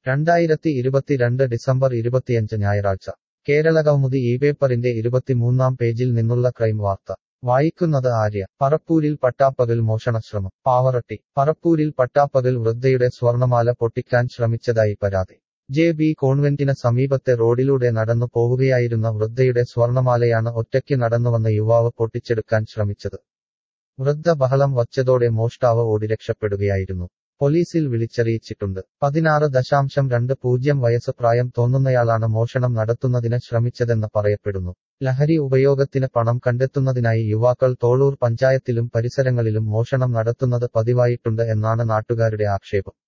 രണ്ടായിരത്തി ഇരുപത്തിരണ്ട് ഡിസംബർ ഇരുപത്തിയഞ്ച് ഞായറാഴ്ച കേരളകൗമുദി ഈ പേപ്പറിന്റെ ഇരുപത്തിമൂന്നാം പേജിൽ നിന്നുള്ള ക്രൈം വാർത്ത വായിക്കുന്നത് ആര്യ പറപ്പൂരിൽ പട്ടാപ്പകൽ മോഷണശ്രമം പാവറട്ടി പറപ്പൂരിൽ പട്ടാപ്പകൽ വൃദ്ധയുടെ സ്വർണമാല പൊട്ടിക്കാൻ ശ്രമിച്ചതായി പരാതി ജെ ബി കോൺവെന്റിന് സമീപത്തെ റോഡിലൂടെ നടന്നു പോവുകയായിരുന്ന വൃദ്ധയുടെ സ്വർണമാലയാണ് ഒറ്റയ്ക്ക് നടന്നുവന്ന യുവാവ് പൊട്ടിച്ചെടുക്കാൻ ശ്രമിച്ചത് വൃദ്ധ ബഹളം വച്ചതോടെ മോഷ്ടാവ് ഓടി രക്ഷപ്പെടുകയായിരുന്നു പോലീസിൽ വിളിച്ചറിയിച്ചിട്ടുണ്ട് പതിനാറ് ദശാംശം രണ്ട് പൂജ്യം വയസ്സ് പ്രായം തോന്നുന്നയാളാണ് മോഷണം നടത്തുന്നതിന് ശ്രമിച്ചതെന്ന് പറയപ്പെടുന്നു ലഹരി ഉപയോഗത്തിന് പണം കണ്ടെത്തുന്നതിനായി യുവാക്കൾ തോളൂർ പഞ്ചായത്തിലും പരിസരങ്ങളിലും മോഷണം നടത്തുന്നത് പതിവായിട്ടുണ്ട് എന്നാണ് നാട്ടുകാരുടെ ആക്ഷേപം